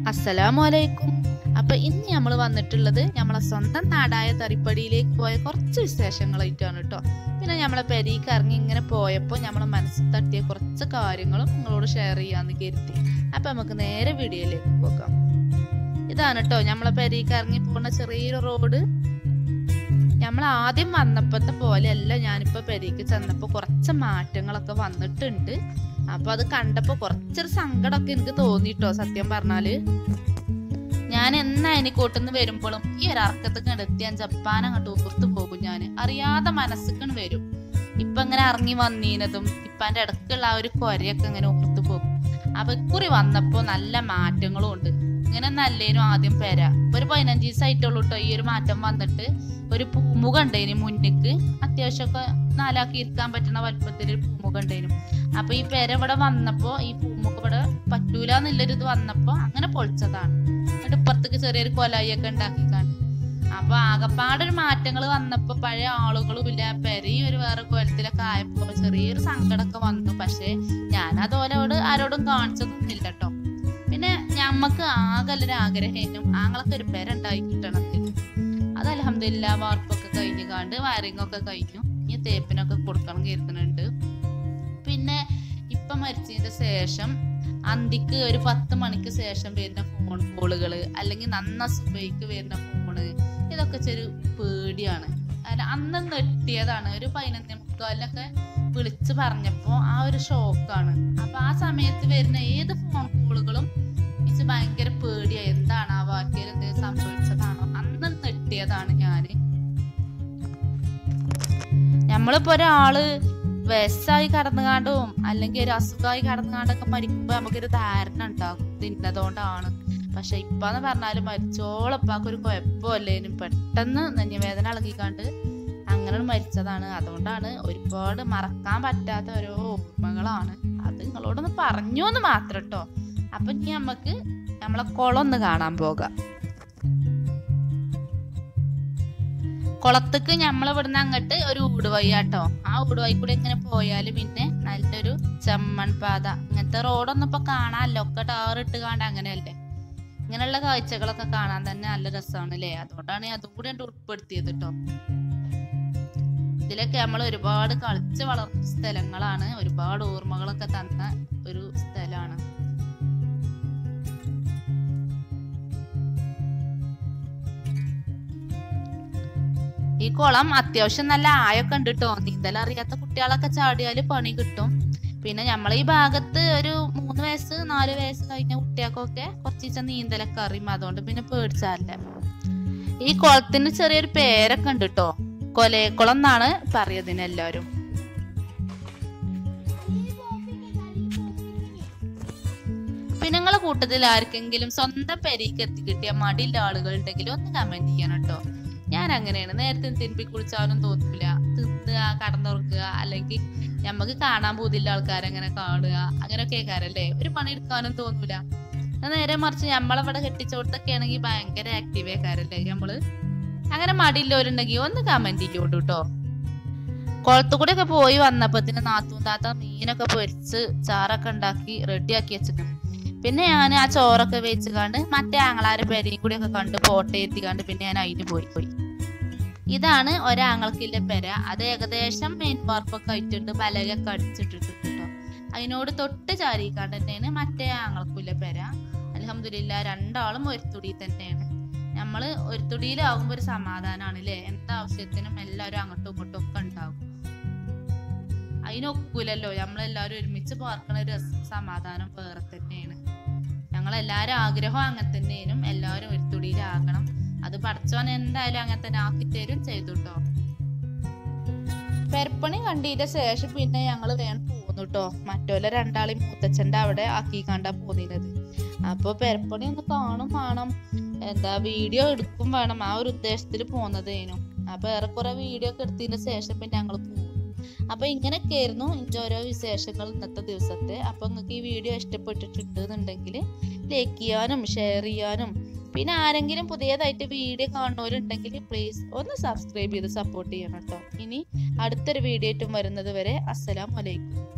അസ്സലാമു അലൈക്കും അപ്പൊ ഇന്ന് നമ്മൾ വന്നിട്ടുള്ളത് നമ്മളെ സ്വന്തം നാടായ തറിപ്പടിയിലേക്ക് പോയ കുറച്ച് വിശേഷങ്ങളായിട്ടാണ് കേട്ടോ പിന്നെ നമ്മളെ പെരീക്ക് ഇറങ്ങി ഇങ്ങനെ പോയപ്പോൾ നമ്മളെ മനസ്സിൽ തട്ടിയ കുറച്ച് കാര്യങ്ങളും നിങ്ങളോട് ഷെയർ ചെയ്യാന്ന് കരുതി അപ്പൊ നമുക്ക് നേരെ വീഡിയോയിലേക്ക് പോകാം ഇതാണ് കേട്ടോ നമ്മളെ പെരീക്ക് ഇറങ്ങി പോകുന്ന ചെറിയൊരു റോഡ് നമ്മൾ ആദ്യം വന്നപ്പോഴത്തെ പോലെയല്ല ഞാനിപ്പോ പെരീക്ക് ചെന്നപ്പോ കുറച്ച് മാറ്റങ്ങളൊക്കെ വന്നിട്ടുണ്ട് അപ്പൊ അത് കണ്ടപ്പോ കുറച്ചൊരു സങ്കടമൊക്കെ എനിക്ക് തോന്നിട്ടോ സത്യം പറഞ്ഞാല് ഞാൻ എന്നാ അതിനെക്കൂട്ടുന്ന് വരുമ്പോഴും ഈ ഒരു അർക്കത്തൊക്കെ എത്തി ഞാൻ ജപ്പാൻ അങ്ങോട്ട് ഊർത്ത് പോകും ഞാൻ അറിയാതെ മനസ്സിക്കണ് വരും ഇപ്പൊ ഇങ്ങനെ ഇറങ്ങി വന്നീനതും ഇപ്പൊ അതിന്റെ ഇടക്കുള്ള ആ ഒരു കൊരയൊക്കെ ഇങ്ങനെ ഊർത്ത് പോകും അപ്പൊ ഇക്കുറി വന്നപ്പോ നല്ല മാറ്റങ്ങളും ഉണ്ട് ഇങ്ങനെ നല്ലേനും ആദ്യം പെര ഒരു പതിനഞ്ച് ദിവസമായിട്ടുള്ളൂ കേട്ടോ ഈ ഒരു മാറ്റം വന്നിട്ട് ഒരു പൂമുഖ ഉണ്ടേനു മുന്നിക്ക് അത്യാവശ്യമൊക്കെ നാലാക്കി ഇരിക്കാൻ പറ്റുന്ന വലുപ്പത്തിൽ ഒരു പൂമുഖ ഉണ്ടേനു അപ്പൊ ഈ പെര ഇവിടെ വന്നപ്പോ ഈ പൂമുഖ ഇവിടെ പറ്റൂല എന്നുള്ളൊരു ഇത് വന്നപ്പോ അങ്ങനെ പൊളിച്ചതാണ് എന്നിട്ട് ഇപ്പുറത്തേക്ക് ചെറിയൊരു കൊലായിയൊക്കെ ഉണ്ടാക്കിക്കാണ്ട് അപ്പൊ ആകപ്പാടൊരു മാറ്റങ്ങൾ വന്നപ്പോ പഴയ ആളുകളും ഇല്ല പെരയും ഒരു വേറെ കോലത്തിലൊക്കെ ആയപ്പോ ചെറിയൊരു സങ്കടമൊക്കെ വന്നു പക്ഷെ ഞാൻ അതോലോട് ആരോടും കാണിച്ചതൊന്നുമില്ല കേട്ടോ പിന്നെ ഞമ്മക്ക് ആകല്ലൊരു ആഗ്രഹം ആങ്ങളൊക്കെ ഒരു പെര ഉണ്ടായി കിട്ടണമെങ്കിൽ അത് അലഹമില്ല വാർപ്പൊക്കെ കഴിഞ്ഞു കാണ്ട് വയറിംഗ് ഒക്കെ കഴിഞ്ഞു ഇനി തേപ്പിനൊക്കെ കൊടുക്കണം കരുതുന്നുണ്ട് പിന്നെ ഇപ്പൊ മരിച്ചതിന്റെ ശേഷം അന്തിക്ക് ഒരു പത്ത് മണിക്ക് ശേഷം വരുന്ന ഫോൺ കോളുകള് അല്ലെങ്കിൽ നന്ന സുബൈക്ക് വരുന്ന ഫോണ് ഇതൊക്കെ ചെറു പേടിയാണ് അല്ല അന്ന് നെട്ടിയതാണ് ഒരു പതിനൊന്നേ മുക്കാലിലൊക്കെ വിളിച്ച് പറഞ്ഞപ്പോ ആ ഒരു ഷോക്കാണ് അപ്പൊ ആ സമയത്ത് വരുന്ന ഏത് ഫോൺ കോളുകളും എനിക്ക് ഭയങ്കര പേടിയായി എന്താണ് ആ വാക്കിയിൽ എന്തെങ്കിലും സംഭവിച്ചതാണോ അന്ന് നെട്ടിയതാണ് ഞാന് നമ്മളിപ്പോ ഒരാള് വയസ്സായി കടന്നുകാണ്ടും അല്ലെങ്കിൽ ഒരു അസുഖമായി കടന്നുകാണ്ടൊക്കെ മരിക്കുമ്പോ നമുക്കൊരു ധാരണ ഉണ്ടാകും തിന്നതുകൊണ്ടാണ് പക്ഷെ ഇപ്പാന്ന് പറഞ്ഞാല് മരിച്ചോളപ്പാക്ക് ഒരു കുഴപ്പമല്ലേനും പെട്ടെന്ന് നെഞ്ഞുവേദന ഇളകിക്കാണ്ട് അങ്ങനെ മരിച്ചതാണ് അതുകൊണ്ടാണ് ഒരുപാട് മറക്കാൻ പറ്റാത്ത ഓരോ ഓർമ്മകളാണ് അത് നിങ്ങളോടൊന്ന് പറഞ്ഞു എന്ന് മാത്രം കേട്ടോ അപ്പൊ ഇനി നമുക്ക് നമ്മളെ കുളം ഒന്ന് കാണാൻ പോകാം കുളത്തേക്ക് നമ്മൾ ഇവിടുന്ന് അങ്ങോട്ട് ഒരു ഊടുവഴിയാട്ടോ ആ ഊടുവഴി കൂടി ഇങ്ങനെ പോയാല് പിന്നെ നല്ലൊരു ചെമ്മൺ പാത ഇങ്ങനത്തെ റോഡൊന്നും ഇപ്പൊ കാണാനല്ലോ ഒക്കെ ടാറിട്ട് കാണാൻ അങ്ങനെയല്ലേ ഇങ്ങനെയുള്ള കാഴ്ചകളൊക്കെ കാണാൻ തന്നെ നല്ല രസമാണ് അല്ലേ അതുകൊണ്ടാണ് ഞാൻ അതും കൂടി ഉൾപ്പെടുത്തിയത് കേട്ടോ ഇതിലൊക്കെ നമ്മൾ ഒരുപാട് കളിച്ച് വളർന്ന സ്ഥലങ്ങളാണ് ഒരുപാട് ഓർമ്മകളൊക്കെ തന്ന ഒരു സ്ഥലമാണ് ഈ കുളം അത്യാവശ്യം നല്ല ആയൊക്കെ ഉണ്ട് കേട്ടോ നീന്തൽ അറിയാത്ത കുട്ടികളൊക്കെ ചാടിയാല് പണി കിട്ടും പിന്നെ നമ്മളെ ഈ ഭാഗത്ത് ഒരു മൂന്ന് വയസ്സ് നാല് വയസ്സ് കഴിഞ്ഞ കുട്ടികൾക്കൊക്കെ കുറച്ച് നീന്തലൊക്കെ അറിയും അതുകൊണ്ട് പിന്നെ പേടിച്ചാറില്ല ഈ കുളത്തിന് ചെറിയൊരു പേരൊക്കെ ഉണ്ട് കേട്ടോ കൊലയക്കുളം എന്നാണ് പറയതിന് എല്ലാവരും പിന്നെ നിങ്ങളെ കൂട്ടത്തിൽ ആർക്കെങ്കിലും സ്വന്തം പെരീക്ക് എത്തി കിട്ടിയ മടിയുള്ള ആളുകൾ ഉണ്ടെങ്കിൽ ഒന്ന് കമന്റ് ചെയ്യണം കേട്ടോ ഞാൻ അങ്ങനെയാണ് നേരത്തെ തിരുമ്പി കുളിച്ചാലും തോന്നില്ല തിന്നുക കടന്നുറക്കുക അല്ലെങ്കിൽ നമുക്ക് കാണാൻ പോതില്ല ആൾക്കാരങ്ങനെ കാണുക അങ്ങനെയൊക്കെ കേൾക്കാറല്ലേ ഒരു പണി എടുക്കാനും തോന്നൂല എന്നാ നേരെ മറിച്ച് നമ്മളവിടെ കെട്ടിച്ചോടത്തൊക്കെ ആണെങ്കിൽ ഭയങ്കര ആക്റ്റീവ് ആക്കാരല്ലേ നമ്മള് അങ്ങനെ മടിയില്ലോരുണ്ടെങ്കിൽ ഒന്ന് കമന്റ് ചെയ്യോണ്ടു കേട്ടോ കുളത്തുകൂടെ ഒക്കെ പോയി വന്നപ്പത്തിന് നാത്തൂൻ താത്ത മീനൊക്കെ പൊരിച്ച് ചാറൊക്കെ ഉണ്ടാക്കി റെഡിയാക്കി വെച്ചിട്ടുണ്ട് പിന്നെ ഞാൻ ആ ചോറൊക്കെ വെച്ച് കണ്ട് മറ്റേ ആങ്ങളാരെ പെരയും കൂടി ഒക്കെ കണ്ട് ഫോട്ടോ എത്തിക്കാണ്ട് പിന്നെ ഞാൻ അതിന് പോയി പോയി ഇതാണ് ഒരാങ്ങൾക്കില്ല പെര അത് ഏകദേശം മെയിൻ വാർപ്പൊക്കെ ആയിട്ടുണ്ട് പലകൊക്കെ അടിച്ചിട്ടിട്ടുണ്ട് കേട്ടോ അതിനോട് തൊട്ട് ചാരിക്കാണ്ട് തന്നെയാണ് മറ്റേ ആങ്ങൾക്കില്ല പെര അലഹമില്ല രണ്ടാളും ഒരു തുടി തന്നെയാണ് നമ്മള് ഒരു തുടിയിലാവുമ്പോ ഒരു സമാധാനമാണ് അല്ലേ എന്താവശ്യത്തിനും എല്ലാവരും അങ്ങോട്ടും ഇങ്ങോട്ടും ഒക്കെ ഉണ്ടാകും അതിനൊക്കൂലല്ലോ നമ്മളെല്ലാവരും ഒരുമിച്ച് പാർക്കണ ഒരു രസം സമാധാനം വേറെ തന്നെയാണ് ഞങ്ങളെല്ലാരും ആഗ്രഹം അങ്ങനെ തന്നെയും എല്ലാവരും ഒരു തുടിയിലാകണം അത് പഠിച്ചോൻ എന്തായാലും അങ്ങനെ തന്നെ ആക്കി തരും ചെയ്തു കേട്ടോ പെരപ്പണി കണ്ടതിന്റെ ശേഷം പിന്നെ ഞങ്ങൾ വേണം പോന്നു കേട്ടോ മറ്റോലെ രണ്ടാളെയും മൂത്തച്ഛന്റെ അവിടെ ആക്കി കണ്ടാ പോന്നിരുന്നത് അപ്പൊ പെരപ്പണി ഒന്ന് കാണും വേണം എന്താ വീഡിയോ എടുക്കും വേണം ആ ഒരു ഉദ്ദേശത്തിൽ പോന്നതേനു അപ്പൊ ഏറെക്കുറെ വീഡിയോ ഒക്കെ എടുത്തതിന് ശേഷം പിന്നെ ഞങ്ങൾ പോകും അപ്പൊ ഇങ്ങനെയൊക്കെ ആയിരുന്നു ഇന്റെ ഓരോ വിശേഷങ്ങൾ ഇന്നത്തെ ദിവസത്തെ അപ്പൊ നിങ്ങൾക്ക് ഈ വീഡിയോ ഇഷ്ടപ്പെട്ടിട്ടുണ്ട് എന്നുണ്ടെങ്കിൽ ലൈക്ക് ചെയ്യാനും ഷെയർ ചെയ്യാനും പിന്നെ ആരെങ്കിലും പുതിയതായിട്ട് വീഡിയോ കാണുന്നവരുണ്ടെങ്കിൽ പ്ലീസ് ഒന്ന് സബ്സ്ക്രൈബ് ചെയ്ത് സപ്പോർട്ട് ചെയ്യണം കേട്ടോ ഇനി അടുത്തൊരു വീഡിയോ ആയിട്ടും വരുന്നത് വരെ അസ്സലാം വലൈക്കും